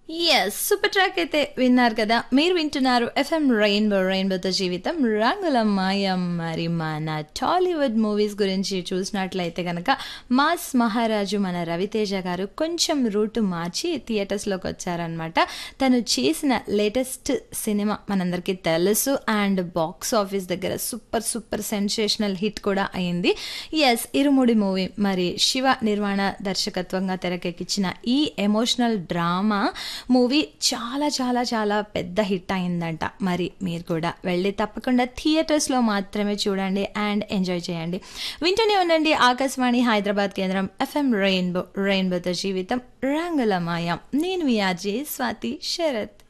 yes super track అయితే విన్నారు కదా మీరు వింటున్నారు ఎఫ్ఎం రెయిన్బో రెయిన్బోతో జీవితం రంగుల మాయం మరి మన టాలీవుడ్ మూవీస్ గురించి చూసినట్లయితే కనుక మాస్ మహారాజు మన రవితేజ గారు కొంచెం రూట్ మార్చి థియేటర్స్లోకి వచ్చారనమాట తను చేసిన లేటెస్ట్ సినిమా మనందరికీ తెలుసు అండ్ బాక్స్ ఆఫీస్ దగ్గర సూపర్ సూపర్ సెన్సేషనల్ హిట్ కూడా అయింది ఎస్ ఇరుముడి మూవీ మరి శివ నిర్మాణ దర్శకత్వంగా తెరకెక్కించిన ఈ ఎమోషనల్ డ్రామా మూవీ చాలా చాలా చాలా పెద్ద హిట్ అయిందంట మరి మీరు కూడా వెళ్ళి తప్పకుండా థియేటర్స్లో మాత్రమే చూడండి అండ్ ఎంజాయ్ చేయండి వింటూనే ఉండండి ఆకాశవాణి హైదరాబాద్ కేంద్రం ఎఫ్ఎం రెయిన్బో రెయిన్బోతో జీవితం రంగుల మాయం నేను మీ ఆర్జే స్వాతి శరత్